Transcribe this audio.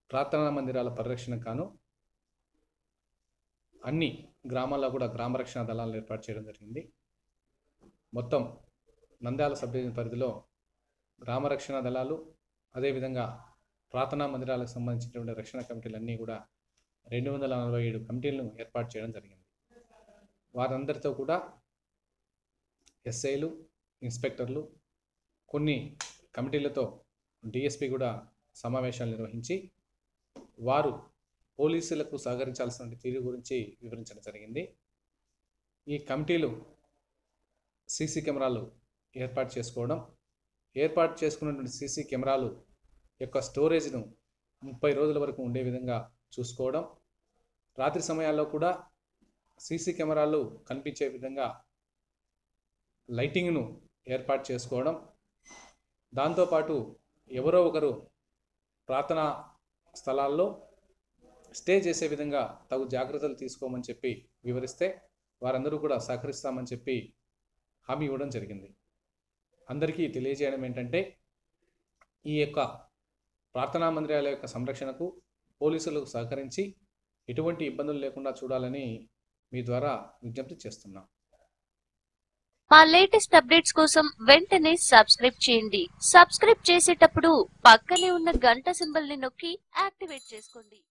ప్రార్థనా మందిరాల పరిరక్షణ కాను అన్ని గ్రామాల్లో కూడా గ్రామ రక్షణ దళాలను ఏర్పాటు చేయడం జరిగింది మొత్తం నంద్యాల సబ్ డివిజన్ పరిధిలో గ్రామ రక్షణ దళాలు అదేవిధంగా ప్రార్థనా మందిరాలకు సంబంధించినటువంటి రక్షణ కమిటీలు అన్నీ కూడా రెండు వందల నలభై ఏడు కమిటీలను ఏర్పాటు చేయడం జరిగింది వారందరితో కూడా ఎస్ఐలు ఇన్స్పెక్టర్లు కొన్ని కమిటీలతో డిఎస్పి కూడా సమావేశాలు నిర్వహించి వారు పోలీసులకు సహకరించాల్సిన తీరు గురించి వివరించడం జరిగింది ఈ కమిటీలు సీసీ కెమెరాలు ఏర్పాటు చేసుకోవడం ఏర్పాటు చేసుకున్నటువంటి సీసీ కెమెరాలు యొక్క స్టోరేజ్ను ముప్పై రోజుల వరకు ఉండే విధంగా చూసుకోవడం రాత్రి సమయాల్లో కూడా సీసీ కెమెరాలు కనిపించే విధంగా లైటింగ్ను ఏర్పాటు చేసుకోవడం దాంతోపాటు ఎవరో ఒకరు ప్రార్థనా స్థలాల్లో స్టే చేసే విధంగా తగు జాగ్రత్తలు తీసుకోమని చెప్పి వివరిస్తే వారందరూ కూడా సహకరిస్తామని చెప్పి హామీ ఇవ్వడం జరిగింది అందరికీ తెలియజేయడం ఏంటంటే ఈ యొక్క ప్రార్థనా మందిరాల యొక్క సంరక్షణకు పోలీసులకు సహకరించి ఎటువంటి ఇబ్బందులు లేకుండా చూడాలని మీ ద్వారా విజ్ఞప్తి చేస్తున్నాం మా లేటెస్ట్ అప్డేట్స్ కోసం వెంటనే సబ్స్క్రైబ్ చేయండి సబ్స్క్రైబ్ చేసేటప్పుడు పక్కనే ఉన్న గంట సింబల్ ని నొక్కి యాక్టివేట్ చేసుకోండి